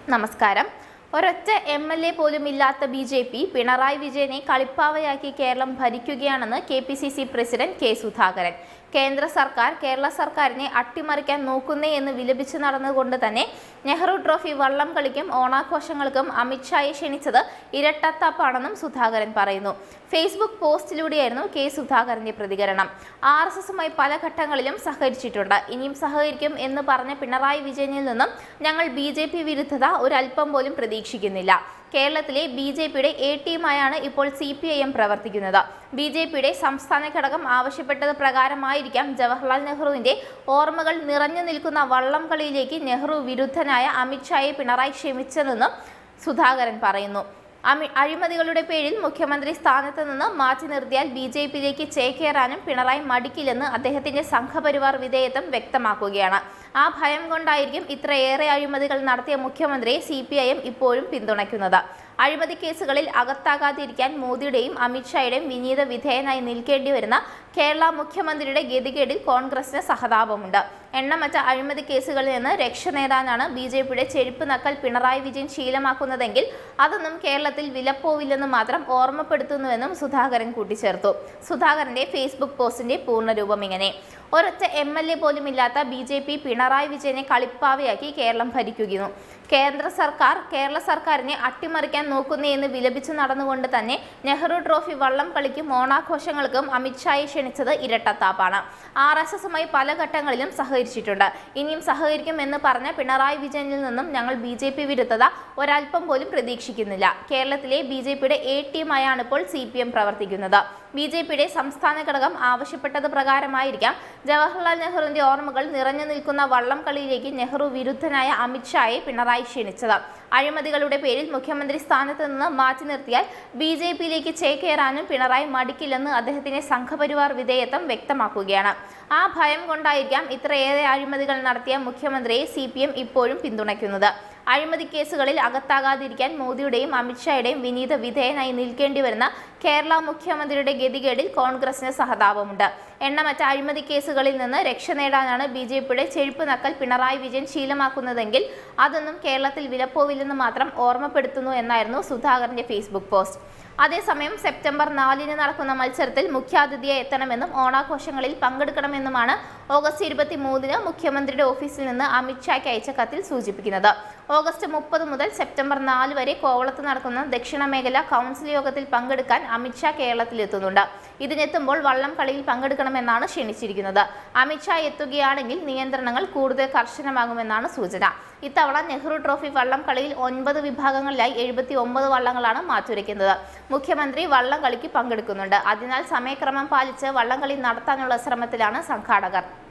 നമസ്കാരം ഒരൊറ്റ M L A പോലും ഇല്ലാത്ത ബി ജെ പി പിണറായി വിജയനെ കളിപ്പാവയാക്കി കേരളം ഭരിക്കുകയാണെന്ന് K P C C president K Sudhakaran കേന്ദ്ര സർക്കാർ കേരള സർക്കാരിനെ അട്ടിമറിക്കാൻ നോക്കുന്നേ എന്ന് വിലപിച്ച് നടന്നുകൊണ്ട് തന്നെ നെഹ്റു ട്രോഫി വള്ളം കളിക്കും ഓണാഘോഷങ്ങൾക്കും അമിത്ഷായെ ക്ഷണിച്ചത് ഇരട്ടത്താപ്പാണെന്നും സുധാകരൻ പറയുന്നു ഫേസ്ബുക്ക് പോസ്റ്റിലൂടെയായിരുന്നു കെ സുധാകരന്റെ പ്രതികരണം ആർ എസ് എസുമായി പല ഘട്ടങ്ങളിലും സഹകരിച്ചിട്ടുണ്ട് ഇനിയും സഹകരിക്കും എന്ന് പറഞ്ഞ പിണറായി വിജയനിൽ നിന്നും ഞങ്ങൾ ബി ജെ പി വിരുദ്ധത ഒരല്പം പോലും പ്രതീക്ഷിക്കുന്നില്ല കേരളത്തിലെ ബി ജെ പിയുടെ എ ടീമായാണ് ഇപ്പോൾ സി പി ഐ എം പ്രവർത്തിക്കുന്നത് ബി ജെ പിയുടെ സംസ്ഥാന ഘടകം ആവശ്യപ്പെട്ടത് പ്രകാരമായിരിക്കാം ജവഹർലാൽ നെഹ്റുവിന്റെ ഓർമ്മകൾ നിറഞ്ഞു നിൽക്കുന്ന വള്ളം കളിയിലേക്ക് നെഹ്റു വിരുദ്ധനായ അമിത്ഷായെ പിണറായി ക്ഷമിച്ചതെന്നും സുധാകരൻ പറയുന്നു അമി അഴിമതികളുടെ പേരിൽ മുഖ്യമന്ത്രി സ്ഥാനത്ത് നിന്ന് മാറ്റി നിർത്തിയാൽ ബി ജെ പിയിലേക്ക് ചേക്കേറാനും പിണറായി മടിക്കില്ലെന്ന് അദ്ദേഹത്തിന്റെ സംഘപരിവാർ വിധേയത്വം വ്യക്തമാക്കുകയാണ് ആ ഭയം കൊണ്ടായിരിക്കും ഇത്രയേറെ അഴിമതികൾ നടത്തിയ മുഖ്യമന്ത്രിയെ സി പി ഐ എം ഇപ്പോഴും പിന്തുണയ്ക്കുന്നത് അഴിമതി കേസുകളിൽ അകത്താകാതിരിക്കാൻ മോദിയുടെയും അമിത്ഷായുടെയും വിനീത വിധേയനായി നിൽക്കേണ്ടി വരുന്ന കേരള മുഖ്യമന്ത്രിയുടെ ഗതികേടിൽ കോൺഗ്രസിന് സഹതാപമുണ്ട് എണ്ണമറ്റ അഴിമതി കേസുകളിൽ നിന്ന് രക്ഷ നേടാനാണ് ബി ജെ പിയുടെ ചെരുപ്പ് നക്കൽ പിണറായി വിജയൻ ശീലമാക്കുന്നതെങ്കിൽ അതൊന്നും കേരളത്തിൽ വിലപ്പോവില്ലെന്ന് മാത്രം ഓർമ്മപ്പെടുത്തുന്നുവെന്നും സുധാകരൻ കൂട്ടിച്ചേർത്തു സുധാകരന്റെ ഫേസ്ബുക്ക് പോസ്റ്റിന്റെ പൂർണ്ണരൂപം ഇങ്ങനെ ഒരൊറ്റ എം എൽ എ പോലും ഇല്ലാത്ത ബി ജെ പി പിണറായി വിജയനെ കളിപ്പാവയാക്കി കേരളം ഭരിക്കുന്നു കേന്ദ്ര സർക്കാർ കേരള സർക്കാരിനെ അട്ടിമറിക്കാൻ നോക്കുന്നേ എന്ന് വിലപിച്ചു നടന്നുകൊണ്ട് തന്നെ നെഹ്റു ട്രോഫി വള്ളം കളിക്കും ഓണാഘോഷങ്ങൾക്കും അമിത്ഷായെ ക്ഷണിച്ചത് ഇരട്ടത്താപ്പാണ് ആർ എസ് എസുമായി പല ഘട്ടങ്ങളിലും സഹകരിച്ചിട്ടുണ്ട് ഇനിയും സഹകരിക്കും എന്ന് പറഞ്ഞ പിണറായി വിജയനിൽ നിന്നും ഞങ്ങൾ ബി ജെ പി വിരുദ്ധത ഒരല്പം പോലും പ്രതീക്ഷിക്കുന്നില്ല കേരളത്തിലെ ബി ജെ പിയുടെ എ ടീമായാണ് ഇപ്പോൾ സി പി എം പ്രവർത്തിക്കുന്നത് ബി ജെ പിയുടെ സംസ്ഥാന ഘടകം ആവശ്യപ്പെട്ടത് പ്രകാരമായിരിക്കാം ജവഹർലാൽ നെഹ്റുവിന്റെ ഓർമ്മകൾ നിറഞ്ഞു നിൽക്കുന്ന വള്ളം കളിയിലേക്ക് നെഹ്റു വിരുദ്ധനായ അമിത്ഷായെ പിണറായി ക്ഷണിച്ചത് അഴിമതികളുടെ പേരിൽ മുഖ്യമന്ത്രി സ്ഥാനത്ത് നിന്ന് മാറ്റി നിർത്തിയാൽ ബി ജെ പിയിലേക്ക് ചേക്കേറാനും പിണറായി മടിക്കില്ലെന്ന് അദ്ദേഹത്തിന്റെ സംഘപരിവാർ വിധേയത്വം വ്യക്തമാക്കുകയാണ് ആ ഭയം കൊണ്ടായിരിക്കാം ഇത്രയേറെ അഴിമതികൾ നടത്തിയ മുഖ്യമന്ത്രിയെ സി ഇപ്പോഴും പിന്തുണയ്ക്കുന്നത് അഴിമതി കേസുകളിൽ അകത്താകാതിരിക്കാൻ മോദിയുടെയും അമിത്ഷായുടെയും വിനീത വിധേയനായി നിൽക്കേണ്ടി വരുന്ന കേരള മുഖ്യമന്ത്രിയുടെ ഗതികേടിൽ കോൺഗ്രസിന് സഹതാപമുണ്ട് എണ്ണമറ്റ അഴിമതി കേസുകളിൽ നിന്ന് രക്ഷ നേടാനാണ് ബി ജെ പിയുടെ ചെഴുപ്പ് നക്കൽ പിണറായി വിജയൻ ശീലമാക്കുന്നതെങ്കിൽ അതൊന്നും കേരളത്തിൽ വിലപ്പോവില്ലെന്ന് മാത്രം ഓർമ്മപ്പെടുത്തുന്നു എന്നായിരുന്നു സുധാകരന്റെ ഫേസ്ബുക്ക് പോസ്റ്റ് അതേസമയം സെപ്റ്റംബർ നാലിന് നടക്കുന്ന മത്സരത്തിൽ മുഖ്യാതിഥിയായി എത്തണമെന്നും ഓണാഘോഷങ്ങളിൽ പങ്കെടുക്കണമെന്നുമാണ് ഓഗസ്റ്റ് ഇരുപത്തി മൂന്നിന് മുഖ്യമന്ത്രിയുടെ ഓഫീസിൽ നിന്ന് അമിത്ഷായ്ക്ക് അയച്ച കത്തിൽ സൂചിപ്പിക്കുന്നത് ഓഗസ്റ്റ് മുപ്പത് മുതൽ സെപ്റ്റംബർ നാല് വരെ കോവളത്ത് നടക്കുന്ന ദക്ഷിണ മേഖല കൗൺസിൽ യോഗത്തിൽ പങ്കെടുക്കാൻ അമിത്ഷാ കേരളത്തിലെത്തുന്നുണ്ട് ഇതിനെത്തുമ്പോൾ വള്ളം കളിയിൽ പങ്കെടുക്കണമെന്നാണ് ക്ഷണിച്ചിരിക്കുന്നത് അമിത്ഷാ എത്തുകയാണെങ്കിൽ നിയന്ത്രണങ്ങൾ കൂടുതൽ കർശനമാകുമെന്നാണ് സൂചന ഇത്തവണ നെഹ്റു ട്രോഫി വള്ളം കളിയിൽ ഒൻപത് വിഭാഗങ്ങളിലായി എഴുപത്തി ഒമ്പത് വള്ളങ്ങളാണ് മാറ്റുരയ്ക്കുന്നത് മുഖ്യമന്ത്രി വള്ളം കളിക്ക് പങ്കെടുക്കുന്നുണ്ട് അതിനാൽ സമയക്രമം പാലിച്ച് വള്ളംകളി നടത്താനുള്ള ശ്രമത്തിലാണ് സംഘാടകർ